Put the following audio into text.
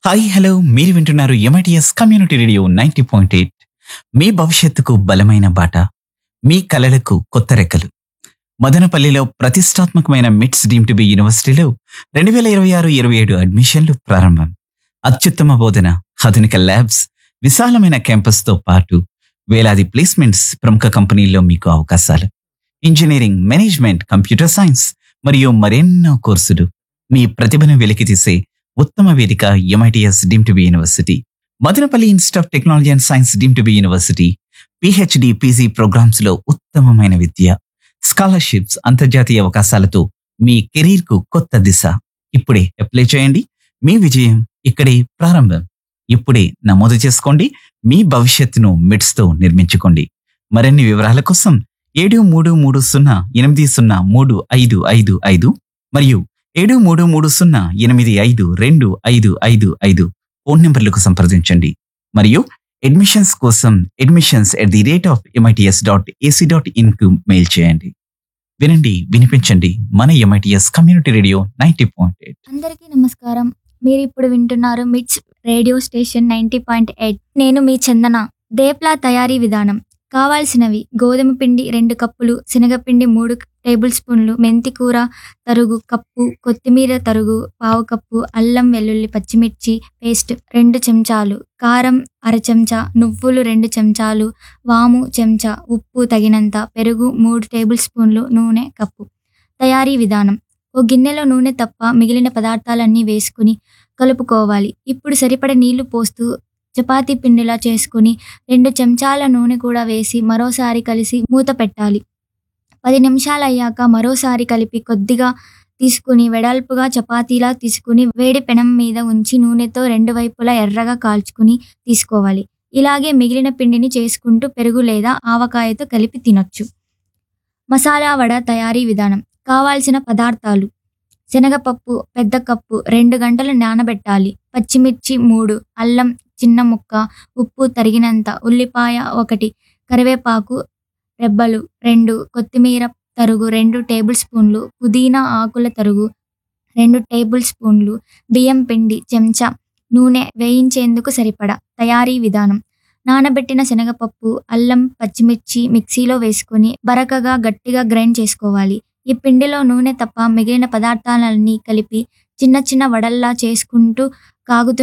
hi hello మీరు వింటున్నారు MITS community radio ninety point eight మీ భవిష్యత్తుకు బలమైన బాట మీ కలలకు కొత్త రెక్కలు మదనపల్లిలో ప్రతిష్టాత్మకమైన మిట్స్ డీమ్ టు బి యూనివర్సిటీలో రెండు వేల ఇరవై ఆరు ఇరవై ఏడు అడ్మిషన్లు ప్రారంభం అత్యుత్తమ బోధన ఆధునిక ల్యాబ్స్ విశాలమైన క్యాంపస్తో పాటు వేలాది ప్లేస్మెంట్స్ ప్రముఖ కంపెనీల్లో మీకు అవకాశాలు ఇంజనీరింగ్ మేనేజ్మెంట్ కంప్యూటర్ సైన్స్ మరియు మరెన్నో కోర్సులు మీ ప్రతిభను వెలికితీసే ఉత్తమ వేదిక MITS deemed to be university Madanapalle institute of technology and science deemed to be university PhD PG programmes లో ఉత్తమమైన విద్య స్కాలర్షిప్స్ అంతర్జాతీయ అవకాశాలతో మీ కెరీర్ కు కొత్త దిశ ఇప్పుడే అప్లై చేయండి మీ విజయం ఇక్కడే ప్రారంభం ఇప్పుడే నమోదు చేసుకోండి మీ భవిష్యత్తును మిడ్స్ తో నిర్మించుకోండి మరిన్ని వివరాల కోసం ఏడు మూడు మూడు సున్నా ఎనిమిది సున్నా మూడు ఐదు ఐదు ఐదు మరియు ఏడు మూడు మూడు సున్నా ఎనిమిది ఐదు రెండు ఐదు ఐదు ఐదు ఫోన్ నెంబర్లకు సంప్రదించండి మరియు అడ్మిషన్స్ కోసం admissions at the rate of MITS dot AC dot ఇన్కు మెయిల్ చేయండి వినండి వినిపించండి మన MITS community radio ninety point eight అందరికీ నమస్కారం మీరు ఇప్పుడు వింటున్నారు MITS radio station ninety point eight నేను మీ చందన దేప్లా తయారీ విధానం కావాల్సినవి గోధుమ పిండి రెండు కప్పులు శనగపిండి మూడు టేబుల్ స్పూన్లు మెంతి కూర తరుగు కప్పు కొత్తిమీర తరుగు పావు కప్పు అల్లం వెల్లుల్లి పచ్చిమిర్చి పేస్ట్ రెండు చెంచాలు కారం అర చెంచా నువ్వులు రెండు చెంచాలు వాము చెంచా ఉప్పు తగినంత పెరుగు మూడు టేబుల్ స్పూన్లు నూనె కప్పు తయారీ విధానం ఓ గిన్నెలో నూనె తప్ప మిగిలిన పదార్థాలన్నీ వేసుకుని కలుపుకోవాలి ఇప్పుడు సరిపడ నీళ్లు పోస్తూ చపాతీ పిండిలా చేసుకుని రెండు చెంచాల నూనె కూడా వేసి మరోసారి కలిసి మూత పెట్టాలి పది నిమిషాలు అయ్యాక మరోసారి కలిపి కొద్దిగా తీసుకుని వెడల్పుగా చపాతీలా తీసుకుని వేడి పెనం మీద ఉంచి నూనెతో రెండు వైపులా ఎర్రగా కాల్చుకుని తీసుకోవాలి ఇలాగే మిగిలిన పిండిని చేసుకుంటూ పెరుగు లేదా ఆవకాయతో కలిపి తినొచ్చు మసాలా వడ తయారీ విధానం కావాల్సిన పదార్థాలు శనగపప్పు పెద్ద కప్పు రెండు గంటలు నానబెట్టాలి పచ్చిమిర్చి మూడు అల్లం చిన్న ముక్క ఉప్పు తరిగినంత ఉల్లిపాయ ఒకటి కరివేపాకు రెబ్బలు రెండు కొత్తిమీర తరుగు రెండు టేబుల్ స్పూన్లు పుదీనా ఆకుల తరుగు రెండు టేబుల్ స్పూన్లు బియ్యం పిండి చెంచా నూనె వేయించేందుకు సరిపడా తయారీ విధానం నానబెట్టిన శనగపప్పు అల్లం పచ్చిమిర్చి మిక్సీలో వేసుకొని బరకగా గట్టిగా గ్రైండ్ చేసుకోవాలి ఈ పిండిలో నూనె తప్ప మిగిలిన పదార్థాలన్నీ కలిపి చిన్న చిన్న వడల్లా చేసుకుంటూ కాగుతూ